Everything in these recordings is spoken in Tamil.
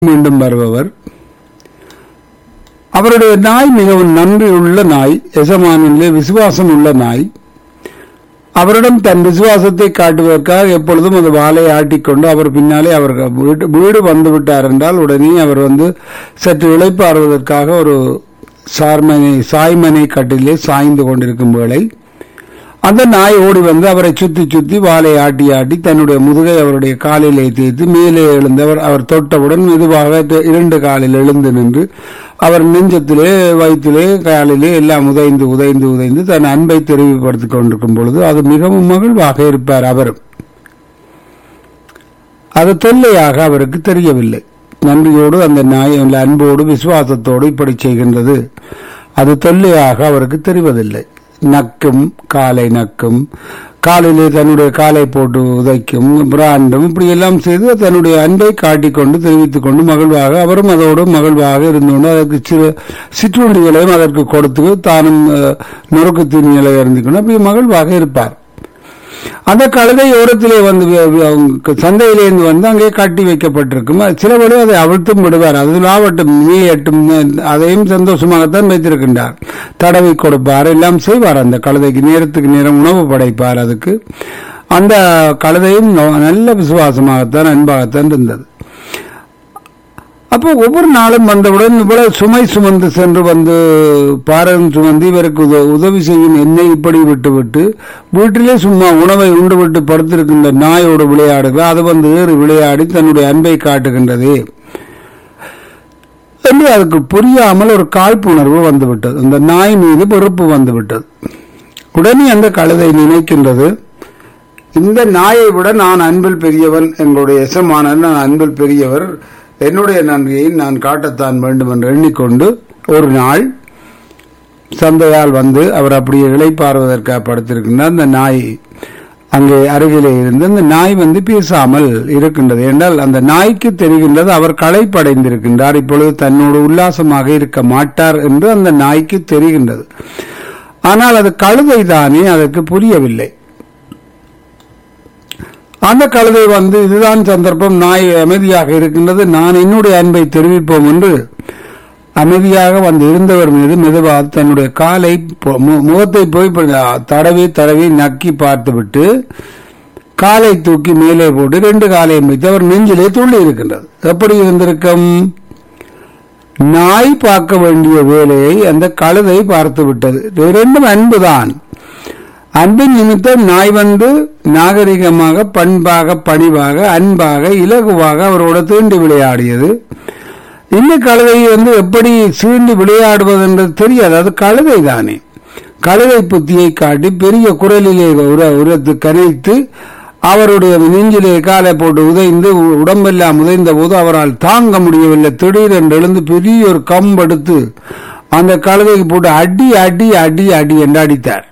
மீண்டும் வருபவர் அவருடைய நாய் மிகவும் நன்றியுள்ள நாய் எசமானிலே விசுவாசம் உள்ள நாய் அவரிடம் தன் விசுவாசத்தை காட்டுவதற்காக எப்பொழுதும் அந்த வாளை ஆட்டிக்கொண்டு அவர் பின்னாலே அவர் வீடு வீடு வந்து விட்டார் என்றால் உடனே அவர் வந்து சற்று இளைப்பாறுவதற்காக ஒரு சார்மனை சாய்மனை கட்டிலே சாய்ந்து கொண்டிருக்கும் வேளை அந்த நாய் ஓடி வந்து அவரை சுத்தி சுத்தி வாளை ஆட்டி ஆட்டி தன்னுடைய முதுகை அவருடைய காலிலே தேய்த்து மேலே எழுந்தவர் அவர் தொட்டவுடன் மெதுவாக த- இரண்டு காலில் எழுந்து நின்று அவர் நெஞ்சத்திலே வயிற்றிலே காலிலே எல்லாம் உதைந்து உதைந்து உதைந்து தன் அன்பை தெரிவுபடுத்திக் கொண்டிருக்கும் பொழுது அது மிகவும் மகிழ்வாக இருப்பார் அவர் அது தொல்லையாக அவருக்கு தெரியவில்லை நன்றியோடு அந்த நாய் அந்த அன்போடு விசுவாசத்தோடு இப்படி செய்கின்றது அது தொல்லையாக அவருக்கு தெரிவதில்லை நக்கும் காலை நக்கும் காலிலே தன்னுடைய காலை போட்டு உதைக்கும் பிராண்டும் இப்படி எல்லாம் செய்து தன்னுடைய அன்பை காட்டிக்கொண்டு தெரிவித்துக் கொண்டு மகிழ்வாக அவரும் அதோடு மகிழ்வாக இருந்து கொண்டு அதற்கு சிறு சிற்றுண்டிகளையும் அதற்கு கொடுத்து தானும் அஹ், நொறுக்கு தீனிகளை இருந்து கொண்டு அப்படி மகிழ்வாக இருப்பார் அந்த கழுதை ஓரத்திலே வந்து வி- வி- அவங்க சந்தையிலேருந்து வந்து அங்கே கட்டி வைக்கப்பட்டிருக்கும் அது சில வேளை அதை அவிழ்த்தும் விடுவார் அது லாவட்டும் நீயட்டும் அதையும் சந்தோஷமாகத்தான் வைத்திருக்கின்றார் தடவி கொடுப்பார் எல்லாம் செய்வார் அந்த கழுதைக்கு நேரத்துக்கு நேரம் உணவு படைப்பார் அதுக்கு அந்த கழுதையும் நோ- நல்ல விசுவாசமாகத்தான் அன்பாகத்தான் இருந்தது அப்போ ஒவ்வொரு நாளும் வந்தவுடன் இவ்வளவு சுமை சுமந்து சென்று வந்து பாரம் சுமந்து இவருக்கு உத- உதவி செய்யும் என்னை இப்படி விட்டு விட்டு வீட்டிலே சும்மா உணவை உண்டு விட்டு படுத்திருக்கின்ற நாயோடு விளையாடுகிறார் அது வந்து ஏறி விளையாடி தன்னுடைய அன்பை காட்டுகின்றது என்று அதுக்கு புரியாமல் ஒரு காழ்ப்புணர்வு வந்துவிட்டது அந்த நாய் மீது வெறுப்பு வந்துவிட்டது உடனே அந்த கழுதை நினைக்கின்றது இந்த நாயை விட நான் அன்பில் பெரியவன் எங்களுடைய எசமான நான் அன்பில் பெரியவர் என்னுடைய நன்றியை நான் காட்டத்தான் வேண்டும் என்று எண்ணிக்கொண்டு ஒரு நாள் சந்தையால் வந்து அவர் அப்படியே இளைப்பாறுவதற்காக படுத்திருக்கின்றார் அந்த நாய் அங்கே அருகிலே இருந்து அந்த நாய் வந்து பேசாமல் இருக்கின்றது என்றால் அந்த நாய்க்கு தெரிகின்றது அவர் களைப்படைந்திருக்கின்றார் இப்பொழுது தன்னோடு உல்லாசமாக இருக்க மாட்டார் என்று அந்த நாய்க்கு தெரிகின்றது ஆனால் அது கழுதை தானே அதற்கு புரியவில்லை அந்த கழுதை வந்து இதுதான் சந்தர்ப்பம் நாய் அமைதியாக இருக்கின்றது நான் என்னுடைய அன்பை தெரிவிப்போம் என்று அமைதியாக வந்து இருந்தவர் மீது மெதுவாக தன்னுடைய காலை பொ- மு- முகத்தை போய் ப- தடவி தடவி நக்கி பார்த்துவிட்டு காலை தூக்கி மேலே போட்டு ரெண்டு காலையும் வைத்து அவர் நெஞ்சிலே துள்ளி இருக்கின்றது எப்படி இருந்திருக்கும் நாய் பார்க்க வேண்டிய வேலையை அந்த கழுதை பார்த்து விட்டது இரண்டும் அன்புதான் அன்பின் நிமித்தம் நாய் வந்து நாகரிகமாக பண்பாக பணிவாக அன்பாக இலகுவாக அவரோட தீண்டி விளையாடியது இந்த கழுதை வந்து எப்படி சீண்டி விளையாடுவது என்றது தெரியாது அது கழுதை தானே கழுதை புத்தியை காட்டி பெரிய குரலிலே உர உரத்து கனைத்து அவருடைய நெஞ்சிலே காலை போட்டு உதைந்து உ- உடம்பெல்லாம் உதைந்த போது அவரால் தாங்க முடியவில்லை திடீரென்று எழுந்து பெரிய ஒரு கம்பெடுத்து அந்த கழுதைக்கு போட்டு அடி அடி அடி அடி என்று அடித்தார்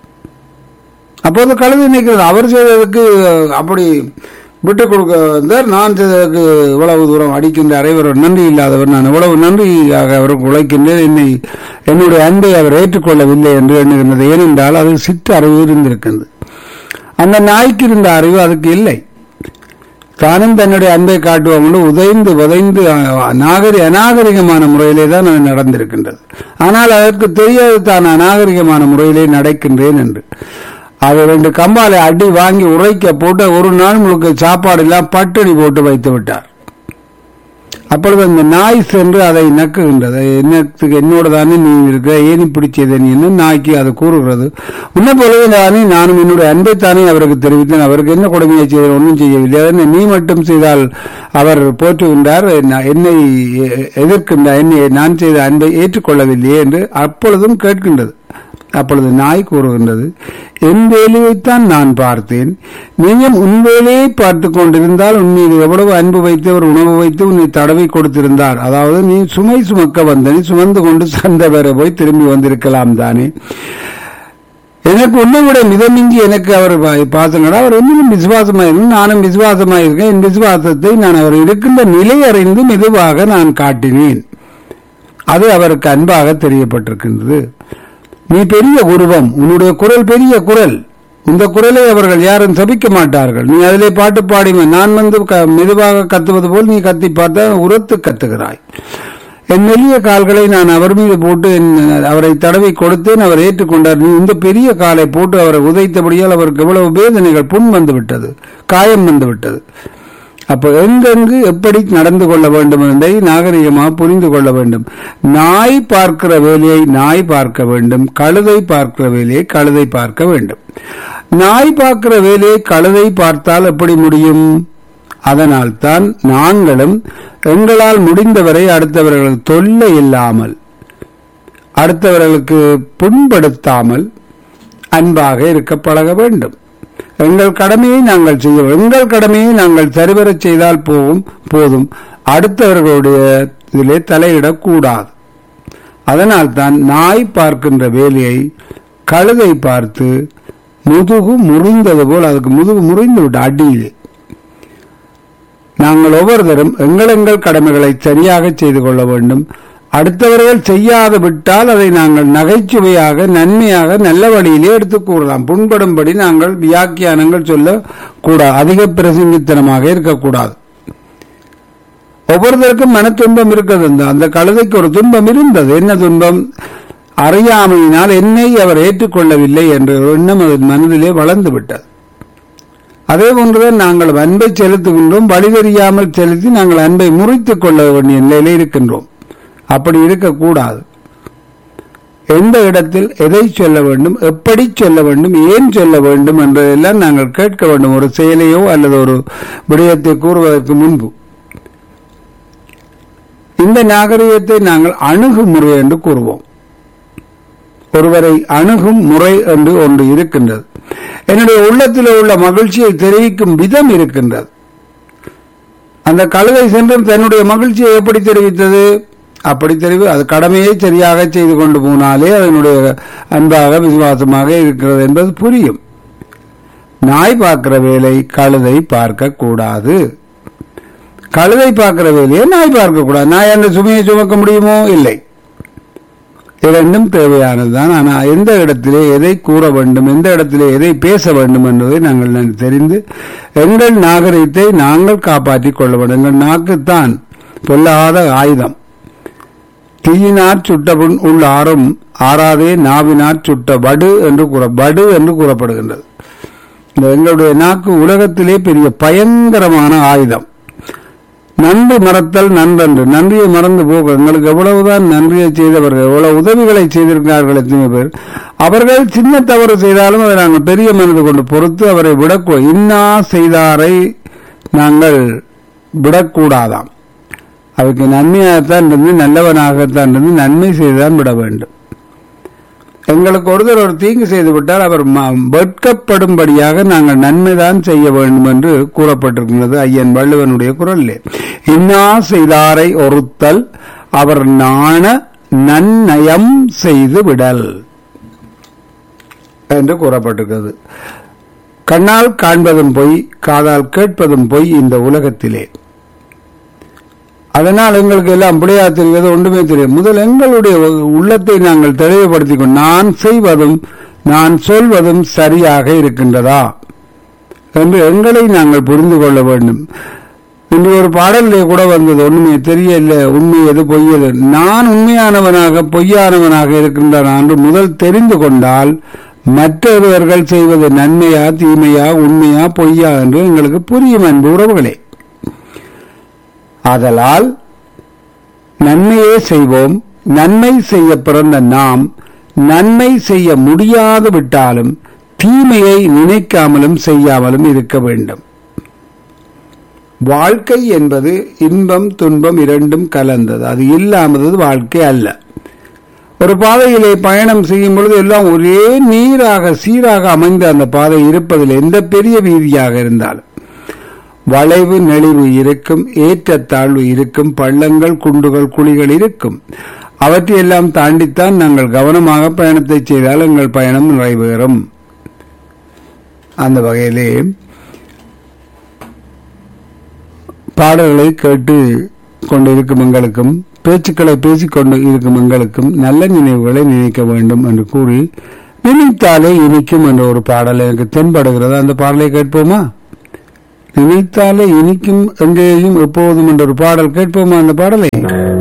அப்போது கழுதை நிற்கிறது அவர் செய்ததுக்கு அப்படி விட்டு கொடுக்க வந்தார் நான் செய்ததற்கு இவ்வளவு தூரம் அடிக்கின்றார் இவர் ஒரு நன்றி இல்லாதவர் நான் இவ்வளவு நன்றியாக அவருக்கு உழைக்கின்றேன் என்னை என்னுடைய அன்பை அவர் ஏற்றுக்கொள்ளவில்லை என்று எண்ணுகின்றது ஏனென்றால் அது சிற்று அறிவு இருந்திருக்கின்றது அந்த நாய்க்கு இருந்த அறிவு அதுக்கு இல்லை தானும் தன்னுடைய அன்பை காட்டுவோம் என்று உதைந்து உதைந்து அஹ், நாகரி அநாகரிகமான முறையிலே தான் அது நடந்திருக்கின்றது ஆனால் அதற்கு தெரியாது தான் அநாகரிகமான முறையிலே நடக்கின்றேன் என்று அது ரெண்டு கம்பாலை அடி வாங்கி உரைக்க போட்டு ஒரு நாள் முழுக்க சாப்பாடு எல்லாம் பட்டினி போட்டு வைத்து விட்டார் அப்பொழுது அந்த நாய் சென்று அதை நக்குகின்றது என்னத்துக்கு என்னோட தானே நீ இருக்க ஏன் இப்படி செய்த நீ என்ன நாய்க்கு அது கூறுகிறது உன்ன போலவே தானே நானும் என்னுடைய அன்பைத்தானே அவருக்கு தெரிவித்தேன் அவருக்கு என்ன கொடுமையை செய்த ஒன்றும் செய்யவில்லை அதனை நீ மட்டும் செய்தால் அவர் போற்றுகின்றார் என்ன- என்னை எ- எதிர்க்கின்றார் என்னை நான் செய்த அன்பை ஏற்றுக்கொள்ளவில்லையே என்று அப்பொழுதும் கேட்கின்றது அப்பொழுது நாய் கூறுகின்றது என் வேலையைத்தான் நான் பார்த்தேன் நீயும் உன் வேலையை பார்த்து கொண்டிருந்தால் உன் மீது எவ்வளவு அன்பு வைத்து அவர் உணவு வைத்து உன்னை தடவி கொடுத்திருந்தார் அதாவது நீ சுமை சுமக்க வந்த நீ சுமந்து கொண்டு சண்டை வர போய் திரும்பி வந்திருக்கலாம் தானே எனக்கு உன்னை விட மிதமிஞ்சி எனக்கு அவர் பார்த்தனடா அவர் இன்னும் விசுவாசமா இருக்கு நானும் விசுவாசமா இருக்கேன் என் விசுவாசத்தை நான் அவர் இருக்கின்ற நிலை அறிந்து மெதுவாக நான் காட்டினேன் அது அவருக்கு அன்பாக தெரியப்பட்டிருக்கின்றது நீ பெரிய உருவம் உன்னுடைய குரல் பெரிய குரல் இந்த குரலை அவர்கள் யாரும் சபிக்க மாட்டார்கள் நீ அதிலே பாட்டு பாடி நான் வந்து க- மெதுவாக கத்துவது போல் நீ கத்தி பார்த்தா உரத்து கத்துகிறாய் என் மெல்லிய கால்களை நான் அவர் மீது போட்டு என் அவரை தடவி கொடுத்தேன் அவர் ஏற்றுக்கொண்டார் நீ இந்த பெரிய காலை போட்டு அவரை உதைத்தபடியால் அவருக்கு எவ்வளவு வேதனைகள் புண் வந்து விட்டது காயம் வந்து விட்டது அப்ப எங்கெங்கு எப்படி நடந்து கொள்ள வேண்டும் என்பதை நாகரிகமாக புரிந்து கொள்ள வேண்டும் நாய் பார்க்கிற வேலையை நாய் பார்க்க வேண்டும் கழுதை பார்க்கிற வேலையை கழுதை பார்க்க வேண்டும் நாய் பார்க்கிற வேலையை கழுதை பார்த்தால் எப்படி முடியும் அதனால்தான் நாங்களும் எங்களால் முடிந்தவரை அடுத்தவர்களுக்கு தொல்லை இல்லாமல் அடுத்தவர்களுக்கு புண்படுத்தாமல் அன்பாக இருக்க பழக வேண்டும் எங்கள் கடமையை நாங்கள் செய்ய எங்கள் கடமையை நாங்கள் சரிவரச் செய்தால் போகும் போதும் அடுத்தவர்களுடைய இதிலே தலையிடக்கூடாது அதனால்தான் நாய் பார்க்கின்ற வேலையை கழுதை பார்த்து முதுகு முறிந்தது போல் அதுக்கு முதுகு முறிந்து விட்டு அடியிலே நாங்கள் ஒவ்வொருத்தரும் எங்கள் எங்கள் கடமைகளை சரியாக செய்து கொள்ள வேண்டும் அடுத்தவர்கள் செய்யாது விட்டால் அதை நாங்கள் நகைச்சுவையாக நன்மையாக நல்ல வழியிலே எடுத்துக் கூறலாம் புண்படும்படி நாங்கள் வியாக்கியானங்கள் சொல்ல கூடாது அதிக பிரசங்கித்தனமாக இருக்கக்கூடாது ஒவ்வொருத்தருக்கும் மன துன்பம் இருக்கிறது அந்த- அந்த கழுதைக்கு ஒரு துன்பம் இருந்தது என்ன துன்பம் அறியாமையினால் என்னை அவர் ஏற்றுக்கொள்ளவில்லை என்ற ஒரு எண்ணம் அதன் மனதிலே வளர்ந்து விட்டது அதே போன்றுதான் நாங்கள் அன்பை செலுத்துகின்றோம் வழி தெரியாமல் செலுத்தி நாங்கள் அன்பை முறித்துக் கொள்ள வேண்டிய நிலையில இருக்கின்றோம் அப்படி இருக்கக்கூடாது எந்த இடத்தில் எதை சொல்ல வேண்டும் எப்படி சொல்ல வேண்டும் ஏன் சொல்ல வேண்டும் என்பதெல்லாம் நாங்கள் கேட்க வேண்டும் ஒரு செயலையோ அல்லது ஒரு விடயத்தை கூறுவதற்கு முன்பு இந்த நாகரிகத்தை நாங்கள் அணுகுமுறை என்று கூறுவோம் ஒருவரை அணுகும் முறை என்று ஒன்று இருக்கின்றது என்னுடைய உள்ளத்தில் உள்ள மகிழ்ச்சியை தெரிவிக்கும் விதம் இருக்கின்றது அந்த கழுதை சென்று தன்னுடைய மகிழ்ச்சியை எப்படி தெரிவித்தது அப்படி தெரிவி அது கடமையை சரியாக செய்து கொண்டு போனாலே அதனுடைய அன்பாக விசுவாசமாக இருக்கிறது என்பது புரியும் நாய் பார்க்கிற வேலை கழுதை பார்க்க கூடாது கழுதை பார்க்கிற வேலையை நாய் பார்க்க கூடாது நாய் அந்த சுமையை சுமக்க முடியுமோ இல்லை இரண்டும் தேவையானதுதான் ஆனால் எந்த இடத்திலே எதை கூற வேண்டும் எந்த இடத்திலே எதை பேச வேண்டும் என்பதை நாங்கள் நன்கு தெரிந்து எங்கள் நாகரிகத்தை நாங்கள் காப்பாற்றிக் கொள்ள வேண்டும் எங்கள் நாக்குத்தான் பொல்லாத ஆயுதம் தீயினார் சுட்டபுண் உள் ஆறும் ஆறாதே நாவினார் சுட்ட வடு என்று கூற வடு என்று கூறப்படுகின்றது இந்த எங்களுடைய நாக்கு உலகத்திலே பெரிய பயங்கரமான ஆயுதம் நன்றி மறத்தல் நன்றன்று நன்றியை மறந்து போக எங்களுக்கு எவ்வளவுதான் நன்றியை செய்தவர்கள் எவ்வளவு உதவிகளை செய்திருக்கிறார்கள் எத்தனை பேர் அவர்கள் சின்ன தவறு செய்தாலும் அதை நாங்கள் பெரிய மனது கொண்டு பொறுத்து அவரை விடக்கூ இன்னா செய்தாரை நாங்கள் விடக்கூடாதாம் அவருக்கு நன்மையாகத்தான் இருந்து நல்லவனாகத்தான் இருந்து நன்மை செய்துதான் விட வேண்டும் எங்களுக்கு ஒருத்தர் ஒரு தீங்கு செய்து விட்டால் அவர் ம- வெட்கப்படும்படியாக நாங்கள் நன்மைதான் செய்ய வேண்டும் என்று கூறப்பட்டிருக்கிறது ஐயன் வள்ளுவனுடைய குரலிலே இன்னா செய்தாரை ஒருத்தல் அவர் நாண நன்னயம் செய்து விடல் என்று கூறப்பட்டிருக்கிறது கண்ணால் காண்பதும் பொய் காதால் கேட்பதும் பொய் இந்த உலகத்திலே அதனால் எங்களுக்கு எல்லாம் பிள்ளையா தெரிவது ஒன்றுமே தெரியும் முதல் எங்களுடைய உள்ளத்தை நாங்கள் தெளிவுபடுத்திக் கொண்டு நான் செய்வதும் நான் சொல்வதும் சரியாக இருக்கின்றதா என்று எங்களை நாங்கள் புரிந்து கொள்ள வேண்டும் இன்று ஒரு பாடலிலே கூட வந்தது ஒண்ணுமே தெரியல உண்மை எது பொய் எது நான் உண்மையானவனாக பொய்யானவனாக இருக்கின்றான் என்று முதல் தெரிந்து கொண்டால் மற்றவர்கள் செய்வது நன்மையா தீமையா உண்மையா பொய்யா என்று எங்களுக்கு புரியும் அன்பு உறவுகளே ஆதலால் நன்மையே செய்வோம் நன்மை செய்ய பிறந்த நாம் நன்மை செய்ய முடியாது விட்டாலும் தீமையை நினைக்காமலும் செய்யாமலும் இருக்க வேண்டும் வாழ்க்கை என்பது இன்பம் துன்பம் இரண்டும் கலந்தது அது இல்லாமது வாழ்க்கை அல்ல ஒரு பாதையிலே பயணம் செய்யும் பொழுது எல்லாம் ஒரே நீராக சீராக அமைந்த அந்த பாதை இருப்பதில் எந்த பெரிய வீதியாக இருந்தாலும் வளைவு நெளிவு இருக்கும் ஏற்றத்தாழ்வு இருக்கும் பள்ளங்கள் குண்டுகள் குழிகள் இருக்கும் அவற்றையெல்லாம் தாண்டித்தான் நாங்கள் கவனமாக பயணத்தை செய்தால் எங்கள் பயணம் நிறைவேறும் அந்த வகையிலே பாடல்களை கேட்டு கொண்டிருக்கும் எங்களுக்கும் பேச்சுக்களை பேசிக் கொண்டு இருக்கும் எங்களுக்கும் நல்ல நினைவுகளை நினைக்க வேண்டும் என்று கூறி நினைத்தாலே இனிக்கும் என்ற ஒரு பாடல் எனக்கு தென்படுகிறது அந்த பாடலை கேட்போமா நினைத்தாலே இனிக்கும் எங்கேயும் எப்போதும் என்ற ஒரு பாடல் கேட்போமா அந்த பாடலை